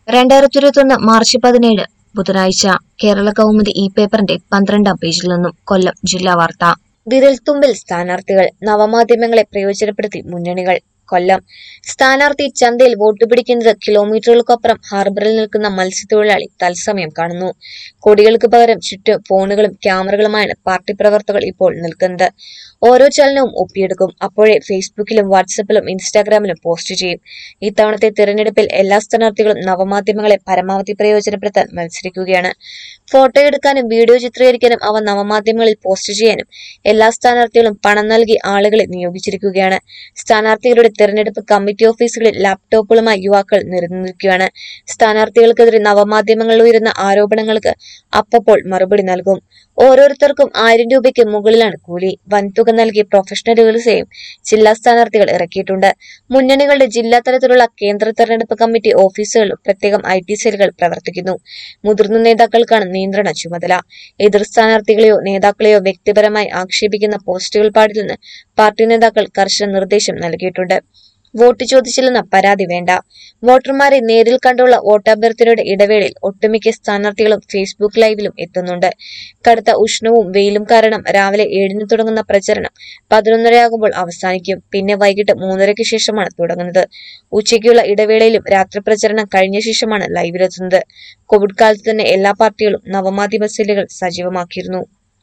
രണ്ടായിരത്തി ഇരുപത്തൊന്ന് മാർച്ച് പതിനേഴ് ബുധനാഴ്ച കേരള കൗമുദി ഇ പേപ്പറിന്റെ പന്ത്രണ്ടാം പേജിൽ നിന്നും കൊല്ലം ജില്ലാ വാർത്ത വിരൽത്തുമ്പിൽ സ്ഥാനാർത്ഥികൾ നവമാധ്യമങ്ങളെ പ്രയോജനപ്പെടുത്തി മുന്നണികൾ കൊല്ലം സ്ഥാനാർത്ഥി ചന്തയിൽ വോട്ട് പിടിക്കുന്നത് കിലോമീറ്ററുകൾക്കപ്പുറം ഹാർബറിൽ നിൽക്കുന്ന മത്സ്യത്തൊഴിലാളി തത്സമയം കാണുന്നു കൊടികൾക്ക് പകരം ചുറ്റും ഫോണുകളും ക്യാമറകളുമായാണ് പാർട്ടി പ്രവർത്തകർ ഇപ്പോൾ നിൽക്കുന്നത് ഓരോ ചലനവും ഒപ്പിയെടുക്കും അപ്പോഴേ ഫേസ്ബുക്കിലും വാട്സപ്പിലും ഇൻസ്റ്റാഗ്രാമിലും പോസ്റ്റ് ചെയ്യും ഇത്തവണത്തെ തിരഞ്ഞെടുപ്പിൽ എല്ലാ സ്ഥാനാർത്ഥികളും നവമാധ്യമങ്ങളെ പരമാവധി പ്രയോജനപ്പെടുത്താൻ മത്സരിക്കുകയാണ് ഫോട്ടോ എടുക്കാനും വീഡിയോ ചിത്രീകരിക്കാനും അവ നവമാധ്യമങ്ങളിൽ പോസ്റ്റ് ചെയ്യാനും എല്ലാ സ്ഥാനാർത്ഥികളും പണം നൽകി ആളുകളെ നിയോഗിച്ചിരിക്കുകയാണ് സ്ഥാനാർത്ഥികളുടെ തിരഞ്ഞെടുപ്പ് കമ്മിറ്റി ഓഫീസുകളിൽ ലാപ്ടോപ്പുകളുമായി യുവാക്കൾ നിരന്നിരിക്കുകയാണ് സ്ഥാനാർത്ഥികൾക്കെതിരെ നവമാധ്യമങ്ങളിൽ ഉയരുന്ന ആരോപണങ്ങൾക്ക് അപ്പപ്പോൾ മറുപടി നൽകും ഓരോരുത്തർക്കും ആയിരം രൂപയ്ക്ക് മുകളിലാണ് കൂലി വൻതുക നൽകി പ്രൊഫഷണൽ ചികിത്സയും ജില്ലാ സ്ഥാനാർത്ഥികൾ ഇറക്കിയിട്ടുണ്ട് മുന്നണികളുടെ ജില്ലാ തലത്തിലുള്ള കേന്ദ്ര തെരഞ്ഞെടുപ്പ് കമ്മിറ്റി ഓഫീസുകളിലും പ്രത്യേകം ഐ ടി സെല്ലുകൾ പ്രവർത്തിക്കുന്നു മുതിർന്ന നേതാക്കൾക്കാണ് നിയന്ത്രണ ചുമതല എതിർ സ്ഥാനാർത്ഥികളെയോ നേതാക്കളെയോ വ്യക്തിപരമായി ആക്ഷേപിക്കുന്ന പോസ്റ്റുകൾ പാടില്ലെന്ന് പാർട്ടി നേതാക്കൾ കർശന നിർദ്ദേശം നൽകിയിട്ടുണ്ട് വോട്ട് ചോദിച്ചില്ലെന്ന പരാതി വേണ്ട വോട്ടർമാരെ നേരിൽ കണ്ടുള്ള വോട്ടഭ്യർത്ഥനയുടെ ഇടവേളയിൽ ഒട്ടുമിക്ക സ്ഥാനാർത്ഥികളും ഫേസ്ബുക്ക് ലൈവിലും എത്തുന്നുണ്ട് കടുത്ത ഉഷ്ണവും വെയിലും കാരണം രാവിലെ ഏഴിന് തുടങ്ങുന്ന പ്രചരണം പതിനൊന്നരയാകുമ്പോൾ അവസാനിക്കും പിന്നെ വൈകിട്ട് മൂന്നരയ്ക്ക് ശേഷമാണ് തുടങ്ങുന്നത് ഉച്ചയ്ക്കുള്ള ഇടവേളയിലും രാത്രി പ്രചരണം കഴിഞ്ഞ ശേഷമാണ് ലൈവിലെത്തുന്നത് കോവിഡ് കാലത്ത് തന്നെ എല്ലാ പാർട്ടികളും നവമാധ്യമ സെല്ലുകൾ സജീവമാക്കിയിരുന്നു